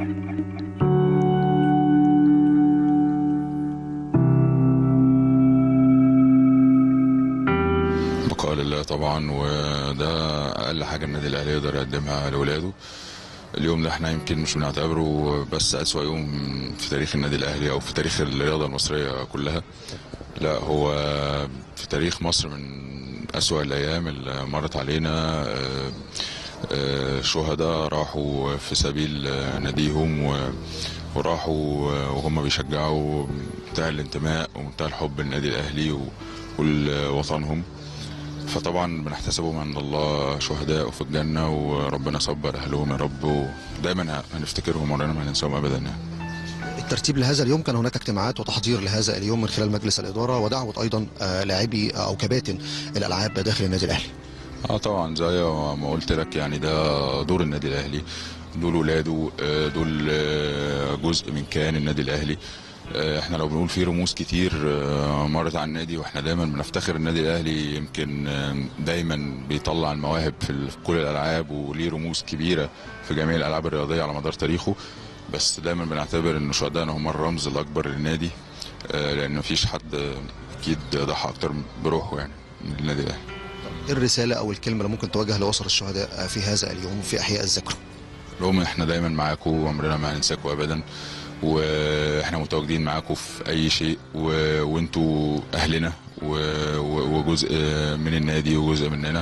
بقاء لله طبعا وده اقل حاجه النادي الاهلي يقدر يقدمها لاولاده اليوم ده احنا يمكن مش بنعتبره بس اسوأ يوم في تاريخ النادي الاهلي او في تاريخ الرياضه المصريه كلها لا هو في تاريخ مصر من اسوأ الايام اللي مرت علينا آه، آه، شهداء راحوا في سبيل آه، ناديهم و- وراحوا آه، وهم بيشجعوا بتاع الانتماء ومنتهى الحب للنادي الاهلي و- ولوطنهم فطبعا بنحتسبهم عند الله شهداء في الجنه وربنا صبر اهلهم يا رب ودايما هنفتكرهم وعمرنا ما هننساهم ابدا يعني الترتيب لهذا اليوم كان هناك اجتماعات وتحضير لهذا اليوم من خلال مجلس الإدارة ودعوة أيضا آه، لاعبي أو كباتن الألعاب داخل النادي الأهلي اه طبعا زي ما قلت لك يعني ده دور النادي الاهلي دول ولاده آه، دول آه، جزء من كيان النادي الاهلي آه، احنا لو بنقول في رموز كتير آه، مرت على النادي واحنا دايما بنفتخر النادي الاهلي يمكن آه، دايما بيطلع المواهب في ال- في كل الالعاب وليه رموز كبيره في جميع الالعاب الرياضيه على مدار تاريخه بس دايما بنعتبر ان شهدائنا هم الرمز الاكبر للنادي آه، لان مفيش حد آه، اكيد ضحى اكتر بروحه يعني من النادي الاهلي إيه الرسالة أو الكلمة اللي ممكن توجه لأسر الشهداء آه، في هذا اليوم في إحياء الذكرى لهم احنا دايما معاكم وعمرنا ما هننساكم ابدا واحنا متواجدين معاكم في اي شيء و... وانتوا اهلنا و... و... وجزء من النادي وجزء مننا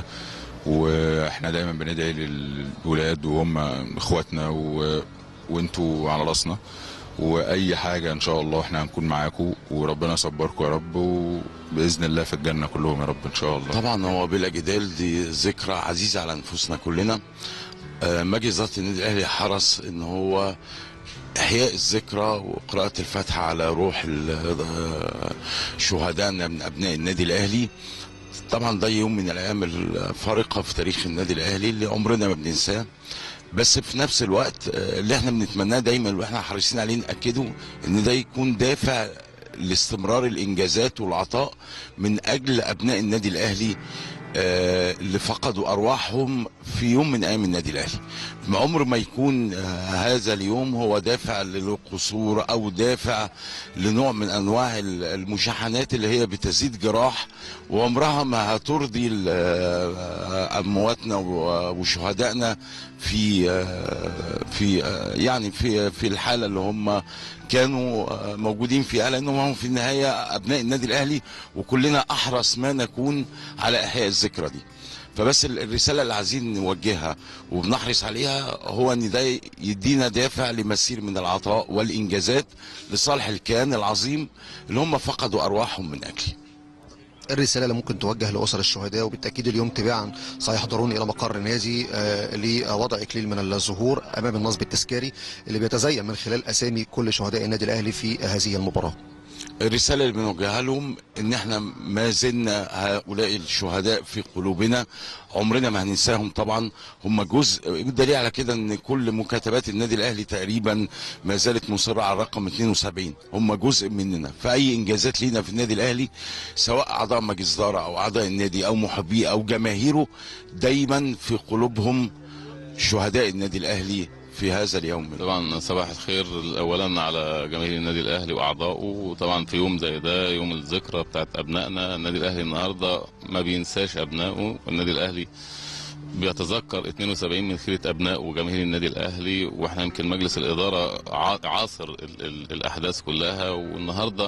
واحنا دايما بندعي للولاد وهم اخواتنا و... وانتوا على راسنا واي حاجه ان شاء الله احنا هنكون معاكم وربنا يصبركم يا رب وباذن الله في الجنه كلهم يا رب ان شاء الله طبعا هو بلا جدال دي ذكرى عزيزه على نفوسنا كلنا آه، مجلس اداره النادي الاهلي حرص ان هو احياء الذكرى وقراءه الفاتحه على روح ال- آه، شهدائنا من ابناء النادي الاهلي طبعا ده يوم من الايام الفارقه في تاريخ النادي الاهلي اللي عمرنا ما بننساه بس في نفس الوقت آه، اللي احنا بنتمناه دايما واحنا حريصين عليه ناكده ان ده يكون دافع لاستمرار الانجازات والعطاء من اجل ابناء النادي الاهلي آه، اللي فقدوا ارواحهم في يوم من ايام النادي الاهلي ما عمر ما يكون آه، هذا اليوم هو دافع للقصور او دافع لنوع من انواع ال- المشاحنات اللي هي بتزيد جراح وعمرها ما هترضي ال- آه، امواتنا و- وشهدائنا في آه، في آه، يعني في في الحاله اللي هم كانوا آه، موجودين فيها لانهم هم في النهايه ابناء النادي الاهلي وكلنا احرص ما نكون على احياء الذكرى دي فبس ال- الرساله اللي عايزين نوجهها وبنحرص عليها هو ان ده يدينا دافع لمسير من العطاء والانجازات لصالح الكيان العظيم اللي هم فقدوا ارواحهم من اجله الرسالة اللي ممكن توجه لأسر الشهداء وبالتأكيد اليوم تباعا سيحضرون إلى مقر النادي آه، لوضع إكليل من الزهور أمام النصب التذكاري اللي بيتزين من خلال أسامي كل شهداء النادي الأهلي في هذه المباراة الرسالة اللي بنوجهها لهم ان احنا ما زلنا هؤلاء الشهداء في قلوبنا عمرنا ما هننساهم طبعا هم جزء دليل على كده ان كل مكاتبات النادي الاهلي تقريبا ما زالت مصرة على الرقم 72 هم جزء مننا فاي انجازات لينا في النادي الاهلي سواء اعضاء مجلس اداره او اعضاء النادي او محبيه او جماهيره دايما في قلوبهم شهداء النادي الاهلي في هذا اليوم طبعا صباح الخير اولا على جماهير النادي الاهلي واعضائه وطبعا في يوم زي ده يوم الذكرى بتاعت ابنائنا النادي الاهلي النهارده ما بينساش ابنائه والنادي الاهلي بيتذكر 72 من خيرة أبناء وجماهير النادي الأهلي وإحنا يمكن مجلس الإدارة ع- عاصر ال ال الأحداث كلها والنهاردة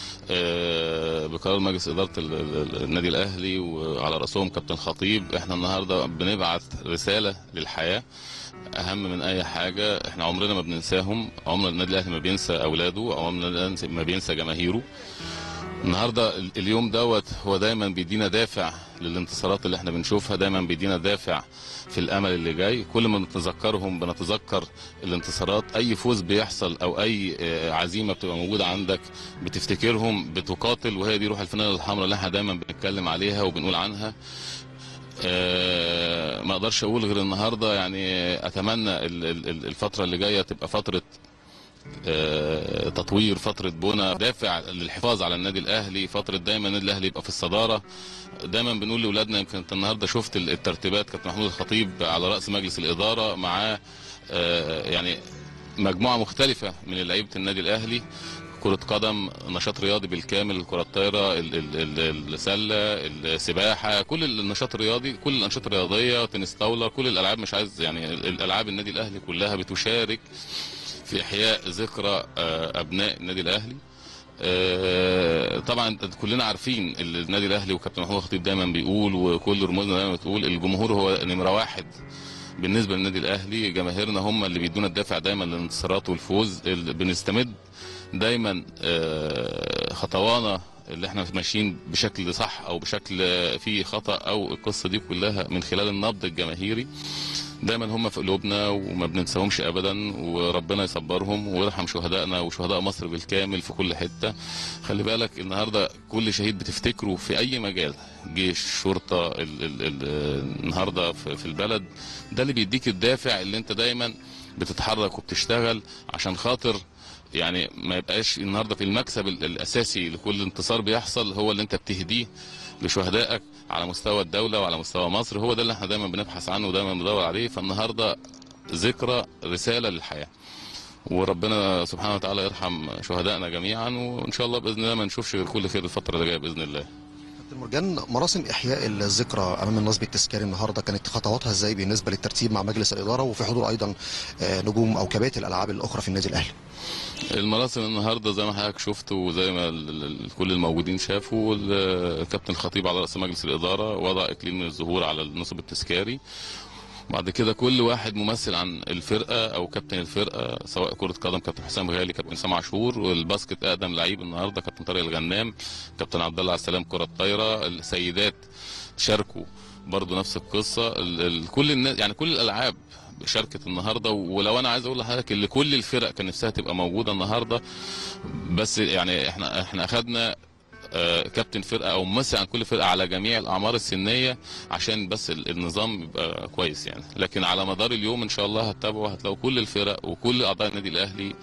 آه، بقرار مجلس إدارة ال- ال- النادي الأهلي وعلى رأسهم كابتن خطيب إحنا النهاردة بنبعت رسالة للحياة اهم من اي حاجه احنا عمرنا ما بننساهم عمر النادي الاهلي ما بينسى اولاده او عمر النادي الأهلي ما بينسى جماهيره النهارده ال- اليوم دوت هو دايما بيدينا دافع للانتصارات اللي احنا بنشوفها دايما بيدينا دافع في الامل اللي جاي كل ما بنتذكرهم بنتذكر الانتصارات اي فوز بيحصل او اي آه، عزيمه بتبقى موجوده عندك بتفتكرهم بتقاتل وهي دي روح الفانيلا الحمراء اللي احنا دايما بنتكلم عليها وبنقول عنها آه، ما اقدرش اقول غير النهارده يعني اتمنى ال- ال- ال- الفتره اللي جايه تبقى فتره آه، تطوير فتره بنى دافع للحفاظ على النادي الاهلي فتره دايما النادي الاهلي يبقى في الصداره دايما بنقول لاولادنا يمكن انت النهارده شفت ال- الترتيبات كابتن محمود الخطيب على راس مجلس الاداره معاه آه، يعني مجموعه مختلفه من لعيبه النادي الاهلي كرة قدم نشاط رياضي بالكامل كرة الطايرة ال- ال- ال- السلة السباحة كل النشاط الرياضي كل الأنشطة الرياضية تنس طاولة كل الألعاب مش عايز يعني ال- الألعاب النادي الأهلي كلها بتشارك في إحياء ذكرى آه، أبناء النادي الأهلي آه، طبعا كلنا عارفين ال- النادي الاهلي وكابتن محمود الخطيب دايما بيقول وكل رموزنا دايما بتقول الجمهور هو نمره واحد بالنسبه للنادي الاهلي جماهيرنا هم اللي بيدونا الدافع دايما للانتصارات والفوز اللي بنستمد دايما آه، خطوانا اللي احنا ماشيين بشكل صح او بشكل فيه خطا او القصه دي كلها من خلال النبض الجماهيري دايما هم في قلوبنا وما بننساهمش ابدا وربنا يصبرهم ويرحم شهدائنا وشهداء مصر بالكامل في كل حته خلي بالك النهارده كل شهيد بتفتكره في اي مجال جيش شرطه ال ال ال النهارده في, في البلد ده اللي بيديك الدافع اللي انت دايما بتتحرك وبتشتغل عشان خاطر يعني ما يبقاش النهارده في المكسب ال- الاساسي لكل انتصار بيحصل هو اللي انت بتهديه لشهدائك على مستوى الدوله وعلى مستوى مصر هو ده اللي احنا دايما بنبحث عنه ودايما بندور عليه فالنهارده ذكرى رساله للحياه وربنا سبحانه وتعالى يرحم شهدائنا جميعا وان شاء الله باذن الله ما نشوفش غير كل خير الفتره اللي جايه باذن الله كابتن مرجان مراسم احياء الذكرى امام النصب التذكاري النهارده كانت خطواتها ازاي بالنسبه للترتيب مع مجلس الاداره وفي حضور ايضا آه، نجوم او كباتن الالعاب الاخرى في النادي الاهلي المراسم النهارده زي ما حضرتك شفت وزي ما ال- ال- كل الموجودين شافوا ال- الكابتن الخطيب على راس مجلس الاداره وضع اكليل من الزهور على النصب التذكاري بعد كده كل واحد ممثل عن الفرقه او كابتن الفرقه سواء كره قدم كابتن حسام غالي كابتن حسام عاشور والباسكت اقدم لعيب النهارده كابتن طارق الغنام كابتن عبد الله على السلام كره الطايره السيدات شاركوا برضو نفس القصه ال- ال- كل الناس يعني كل الالعاب شاركت النهارده ولو انا عايز اقول لحضرتك اللي كل الفرق كان نفسها تبقى موجوده النهارده بس يعني احنا احنا اخذنا آه، كابتن فرقه او ممثل عن كل فرقه على جميع الاعمار السنيه عشان بس ال- النظام يبقى كويس يعني لكن على مدار اليوم ان شاء الله هتتابعوا هتلاقوا كل الفرق وكل اعضاء النادي الاهلي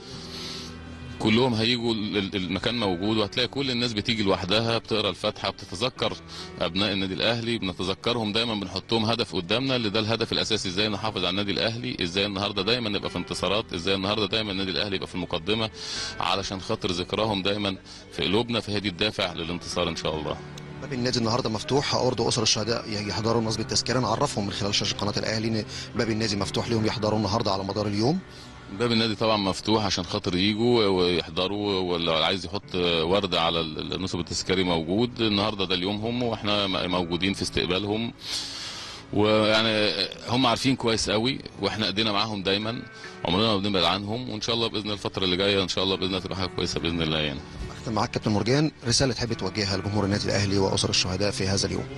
كلهم هيجوا ال- ال- المكان موجود وهتلاقي كل الناس بتيجي لوحدها بتقرا الفاتحه بتتذكر ابناء النادي الاهلي بنتذكرهم دايما بنحطهم هدف قدامنا اللي ده الهدف الاساسي ازاي نحافظ على النادي الاهلي ازاي النهارده دايما نبقى في انتصارات ازاي النهارده دايما النادي الاهلي يبقى في المقدمه علشان خاطر ذكراهم دايما في قلوبنا فهي دي الدافع للانتصار ان شاء الله باب النادي النهارده مفتوح عرض اسر الشهداء يحضروا النصب التذكاري نعرفهم من خلال شاشه قناه الاهلي ان باب النادي مفتوح لهم يحضروا النهارده على مدار اليوم باب النادي طبعا مفتوح عشان خاطر يجوا ويحضروا واللي عايز يحط ورده على النصب التذكاري موجود النهارده ده اليومهم واحنا موجودين في استقبالهم ويعني هم عارفين كويس قوي واحنا ايدينا معاهم دايما عمرنا ما بنبعد عنهم وان شاء الله باذن الله الفتره اللي جايه ان شاء الله باذن الله تبقى حاجه كويسه باذن الله يعني اختم معاك كابتن مرجان رساله تحب توجهها لجمهور النادي الاهلي واسر الشهداء في هذا اليوم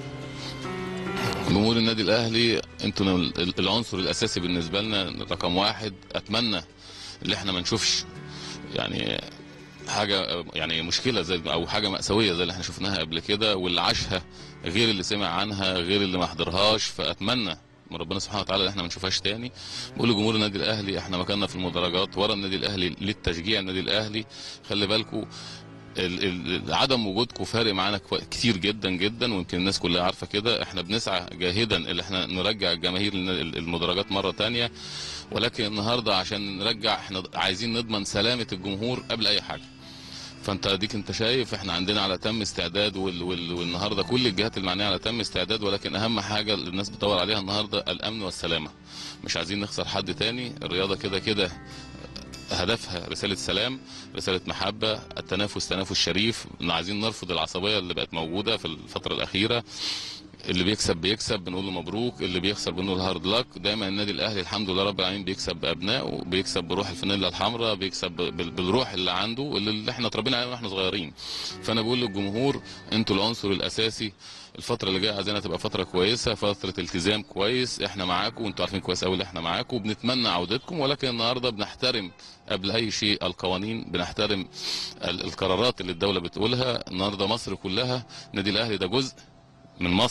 جمهور النادي الاهلي انتوا ال- العنصر الاساسي بالنسبه لنا رقم واحد اتمنى اللي احنا ما نشوفش يعني حاجه يعني مشكله زي او حاجه ماساويه زي اللي احنا شفناها قبل كده واللي عاشها غير اللي سمع عنها غير اللي ما حضرهاش فاتمنى من ربنا سبحانه وتعالى ان احنا ما نشوفهاش تاني بقول لجمهور النادي الاهلي احنا مكاننا في المدرجات ورا النادي الاهلي للتشجيع النادي الاهلي خلي بالكم ال- ال- عدم وجودكم فارق معانا كوا- كتير جدا جدا ويمكن الناس كلها عارفه كده احنا بنسعى جاهدا ان احنا نرجع الجماهير للن- ال- المدرجات مره تانية ولكن النهارده عشان نرجع احنا عايزين نضمن سلامه الجمهور قبل اي حاجه فانت اديك انت شايف احنا عندنا على تم استعداد وال وال والنهارده كل الجهات المعنيه على تم استعداد ولكن اهم حاجه اللي الناس بتدور عليها النهارده الامن والسلامه مش عايزين نخسر حد تاني الرياضه كده كده هدفها رسالة سلام رسالة محبة التنافس تنافس شريف عايزين نرفض العصبية اللي بقت موجودة في الفترة الأخيرة اللي بيكسب بيكسب بنقول له مبروك اللي بيخسر بنقول هارد لك دايما النادي الاهلي الحمد لله رب العالمين بيكسب بابنائه بيكسب بروح الفانيلا الحمراء بيكسب بال- بالروح اللي عنده اللي اللي احنا اتربينا عليها واحنا صغيرين فانا بقول للجمهور انتوا العنصر الاساسي الفترة اللي جاية عايزينها تبقى فترة كويسة فترة التزام كويس احنا معاكم وانتوا عارفين كويس قوي اللي احنا معاكم وبنتمنى عودتكم ولكن النهارده بنحترم قبل اي شيء القوانين بنحترم ال- القرارات اللي الدولة بتقولها النهارده مصر كلها النادي الاهلي ده جزء من مصر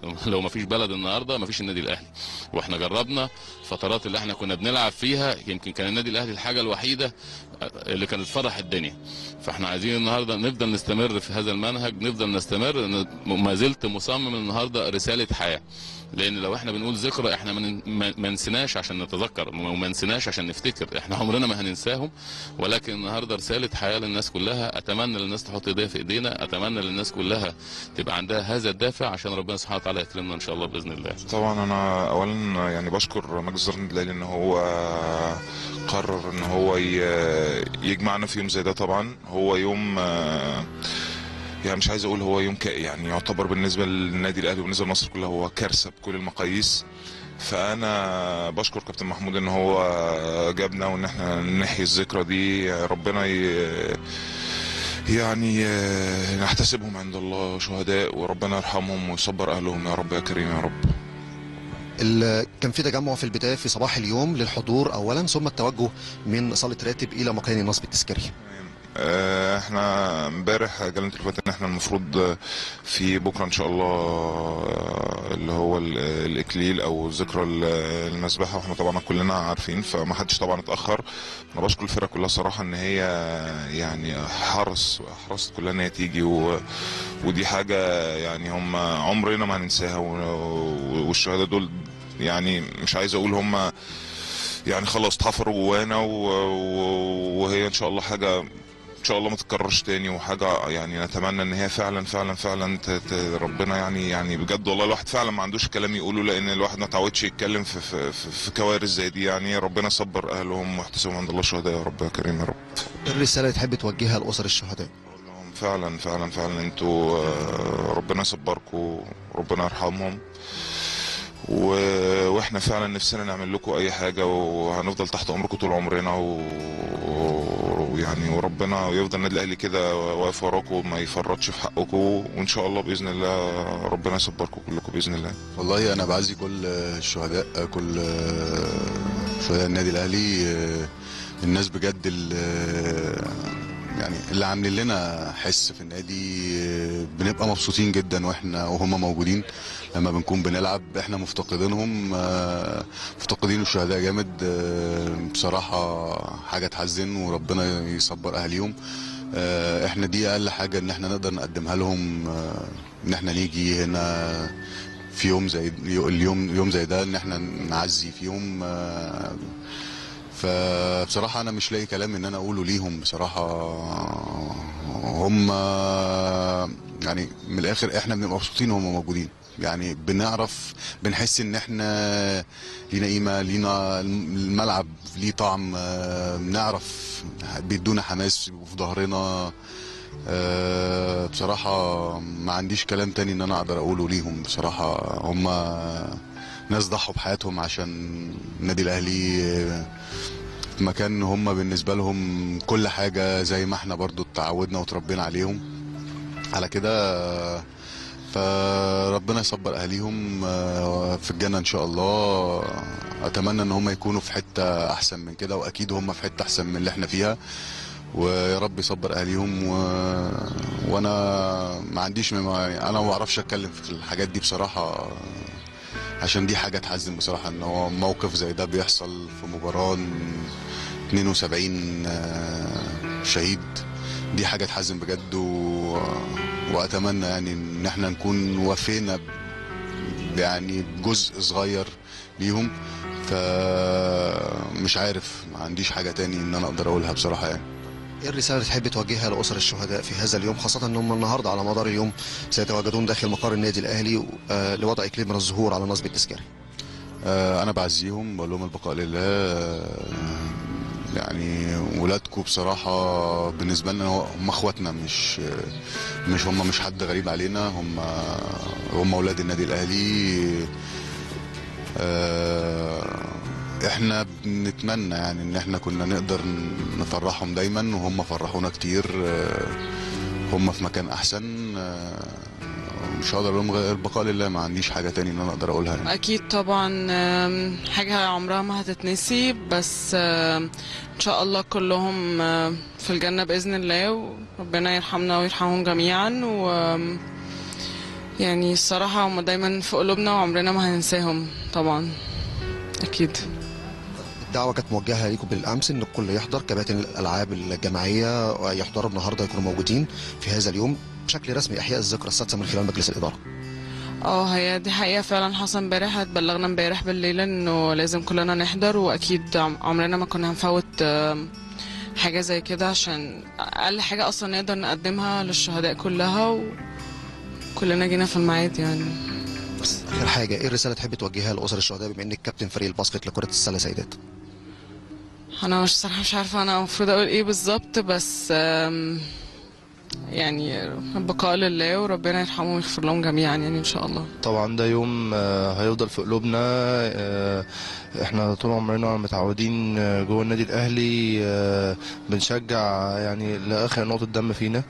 لو ما فيش بلد النهارده ما فيش النادي الاهلي واحنا جربنا الفترات اللي احنا كنا بنلعب فيها يمكن كان النادي الاهلي الحاجه الوحيده اللي كانت تفرح الدنيا فاحنا عايزين النهارده نفضل نستمر في هذا المنهج نفضل نستمر أنا ما زلت مصمم النهارده رساله حياه لان لو احنا بنقول ذكرى احنا ما- ما ما نسيناش عشان نتذكر وما نسيناش عشان نفتكر احنا عمرنا ما هننساهم ولكن النهارده رساله حياه للناس كلها اتمنى للناس تحط ايديها في ايدينا اتمنى للناس كلها تبقى عندها هذا الدافع عشان ربنا سبحانه وتعالى يكرمنا ان شاء الله باذن الله طبعا انا اولا يعني بشكر مجلس اداره النادي الاهلي ان هو قرر ان هو ي- يجمعنا في يوم زي ده طبعا هو يوم آه، يعني مش عايز اقول هو يوم ك- يعني يعتبر بالنسبه للنادي الاهلي وبالنسبه لمصر كلها هو كارثه بكل المقاييس فانا بشكر كابتن محمود ان هو جابنا وان احنا نحيي الذكرى دي ربنا ي... يعني آه، نحتسبهم عند الله شهداء وربنا يرحمهم ويصبر اهلهم يا رب يا كريم يا رب ال- كان في تجمع في البدايه في صباح اليوم للحضور اولا ثم التوجه من صاله راتب الى مكان النصب التذكاري آه، احنا امبارح جالنا تليفونات ان احنا المفروض آه، في بكره ان شاء الله آه، اللي هو ال- الاكليل او ذكرى ال- المذبحه واحنا طبعا كلنا عارفين فما حدش طبعا اتاخر انا بشكر الفرقه كلها صراحه ان هي يعني حرص حرصت كلها ان هي تيجي و... ودي حاجه يعني هم عمرنا ما هننساها و- والشهداء دول يعني مش عايز اقول هم يعني خلاص اتحفروا جوانا و... و- وهي ان شاء الله حاجه ان شاء الله ما تتكررش تاني وحاجه يعني نتمنى ان هي فعلا فعلا فعلا ت... ت... ربنا يعني يعني بجد والله الواحد فعلا ما عندوش كلام يقوله لان الواحد ما اتعودش يتكلم في في, في, في كوارث زي دي يعني ربنا يصبر اهلهم ويحتسبهم عند الله شهداء يا رب يا كريم يا رب إيه الرساله اللي تحب توجهها لاسر الشهداء أقول لهم فعلا فعلا فعلا انتوا آه، ربنا يصبركم وربنا يرحمهم و... واحنا فعلا نفسنا نعمل لكم اي حاجه وهنفضل تحت امركم طول عمرنا و... ويعني وربنا يفضل النادي الاهلي كده واقف وراكم وما يفرطش في حقكم وان شاء الله باذن الله ربنا يصبركم كلكم باذن الله والله انا بعزي كل الشهداء كل شهداء النادي الاهلي الناس بجد اللي يعني اللي عاملين لنا حس في النادي بنبقى مبسوطين جدا واحنا وهم موجودين لما بنكون بنلعب احنا مفتقدينهم مفتقدين الشهداء جامد بصراحة حاجة تحزن وربنا يصبر اهاليهم احنا دي اقل حاجة ان احنا نقدر نقدمها لهم ان احنا نيجي هنا في يوم زي اليوم يوم زي ده ان احنا نعزي فيهم فبصراحة أنا مش لاقي كلام إن أنا أقوله ليهم بصراحة هم يعني من الآخر إحنا بنبقى مبسوطين وهم موجودين يعني بنعرف بنحس إن إحنا لينا قيمة لينا الملعب ليه طعم بنعرف بيدونا حماس وفي ظهرنا بصراحة ما عنديش كلام تاني إن أنا أقدر أقوله ليهم بصراحة هم ناس ضحوا بحياتهم عشان النادي الاهلي في مكان هم بالنسبه لهم كل حاجه زي ما احنا برضو اتعودنا وتربينا عليهم على كده فربنا يصبر اهاليهم في الجنه ان شاء الله اتمنى ان هم يكونوا في حته احسن من كده واكيد هم في حته احسن من اللي احنا فيها ويا رب يصبر اهاليهم و... وانا ما عنديش مما... انا ما بعرفش اتكلم في الحاجات دي بصراحه عشان دي حاجة تحزن بصراحة ان هو موقف زي ده بيحصل في مباراة 72 شهيد دي حاجة تحزن بجد و... واتمنى يعني ان احنا نكون وفينا يعني بجزء صغير ليهم فمش عارف ما عنديش حاجة تاني ان انا اقدر اقولها بصراحة يعني ايه الرساله اللي تحب توجهها لاسر الشهداء في هذا اليوم خاصه ان هم النهارده على مدار اليوم سيتواجدون داخل مقر النادي الاهلي لوضع اكليل من الظهور على النصب التذكاري انا بعزيهم بقول لهم البقاء لله يعني ولادكم بصراحة بالنسبة لنا هم اخواتنا مش مش هم مش حد غريب علينا هم هم اولاد النادي الاهلي احنا بنتمنى يعني ان احنا كنا نقدر نفرحهم دايما وهم فرحونا كتير هم في مكان احسن مش هقدر اقول غير البقاء لله ما عنديش حاجه تاني ان انا اقدر اقولها يعني. اكيد طبعا حاجه عمرها ما هتتنسي بس ان شاء الله كلهم في الجنه باذن الله وربنا يرحمنا ويرحمهم جميعا و يعني الصراحة هم دايما في قلوبنا وعمرنا ما هننساهم طبعا أكيد الدعوه كانت موجهه ليكم بالامس ان الكل يحضر كباتن الالعاب الجماعيه يحضروا النهارده يكونوا موجودين في هذا اليوم بشكل رسمي احياء الذكرى السادسه من خلال مجلس الاداره اه هي دي حقيقة فعلا حصل امبارح اتبلغنا امبارح بالليل انه لازم كلنا نحضر واكيد عم- عمرنا ما كنا هنفوت آم، حاجة زي كده عشان اقل حاجة اصلا نقدر نقدمها للشهداء كلها وكلنا جينا في الميعاد يعني بس اخر حاجه ايه الرساله تحب توجهها لاسر الشهداء بما انك كابتن فريق الباسكت لكره السله سيدات انا مش صراحة مش عارفة انا المفروض اقول ايه بالظبط بس آم، يعني بقاء لله وربنا يرحمهم ويغفر لهم جميعا يعني ان شاء الله طبعا ده يوم آه، هيفضل في قلوبنا آه، احنا طول عمرنا متعودين آه، جوه النادي الاهلي آه، بنشجع يعني لاخر نقطه دم فينا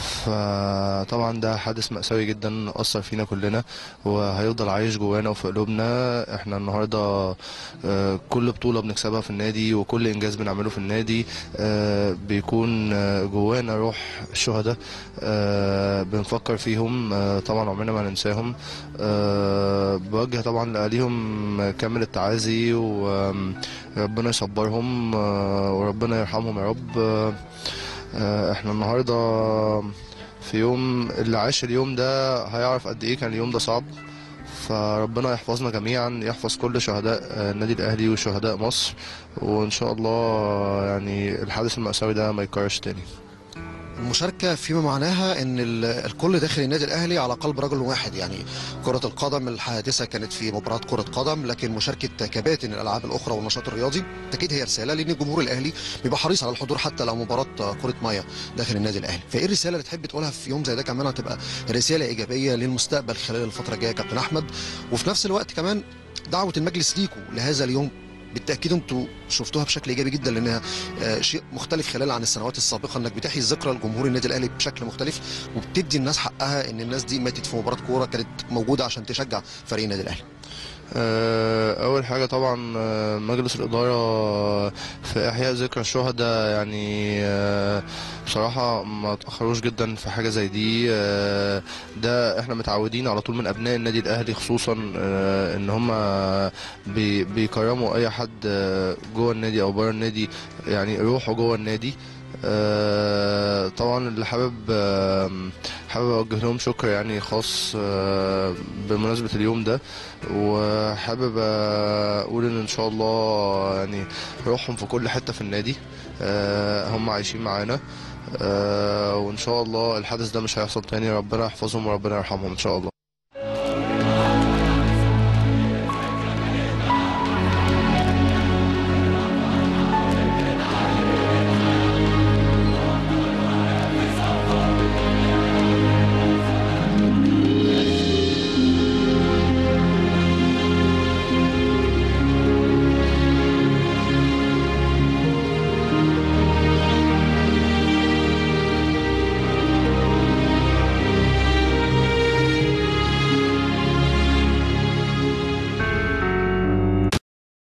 فطبعا ده حادث مأساوي جدا اثر فينا كلنا وهيفضل عايش جوانا وفي قلوبنا احنا النهارده آه، كل بطوله بنكسبها في النادي وكل انجاز بنعمله في النادي آه، بيكون آه، جوانا روح الشهداء آه، بنفكر فيهم آه، طبعا عمرنا ما ننساهم آه، بوجه طبعا لأهاليهم كامل التعازي وربنا يصبرهم آه، وربنا يرحمهم يا رب آه، آه، احنا النهارده في يوم اللي عاش اليوم ده هيعرف قد ايه كان اليوم ده صعب فربنا يحفظنا جميعا يحفظ كل شهداء آه، النادي الاهلي وشهداء مصر وان شاء الله آه، يعني الحادث المأساوي ده ما يتكررش تاني المشاركه فيما معناها ان ال- الكل داخل النادي الاهلي على قلب رجل واحد يعني كره القدم الحادثه كانت في مباراه كره قدم لكن مشاركه كباتن الالعاب الاخرى والنشاط الرياضي اكيد هي رساله لان الجمهور الاهلي بيبقى حريص على الحضور حتى لو مباراه كره ميه داخل النادي الاهلي فايه الرساله اللي تحب تقولها في يوم زي ده كمان هتبقى رساله ايجابيه للمستقبل خلال الفتره الجايه يا كابتن احمد وفي نفس الوقت كمان دعوه المجلس ليكوا لهذا اليوم بالتاكيد انتوا شفتوها بشكل ايجابي جدا لانها آه، شيء مختلف خلال عن السنوات السابقه انك بتحيي الذكرى لجمهور النادي الاهلي بشكل مختلف وبتدي الناس حقها ان الناس دي ماتت في مباراه كوره كانت موجوده عشان تشجع فريق النادي الاهلي آه، أول حاجة طبعا آه، مجلس الإدارة في إحياء ذكرى الشهداء يعني آه، بصراحة ما تأخروش جدا في حاجة زي دي آه، ده إحنا متعودين على طول من أبناء النادي الأهلي خصوصا آه، إن هم بي- بيكرموا أي حد آه، جوه النادي أو بره النادي يعني روحه جوه النادي آه، طبعا اللي حابب آه، حابب اوجه لهم شكر يعني خاص آه، بمناسبة اليوم ده وحابب آه، اقول ان ان شاء الله يعني روحهم في كل حتة في النادي آه، هم عايشين معانا آه، وان شاء الله الحدث ده مش هيحصل تاني ربنا يحفظهم وربنا يرحمهم ان شاء الله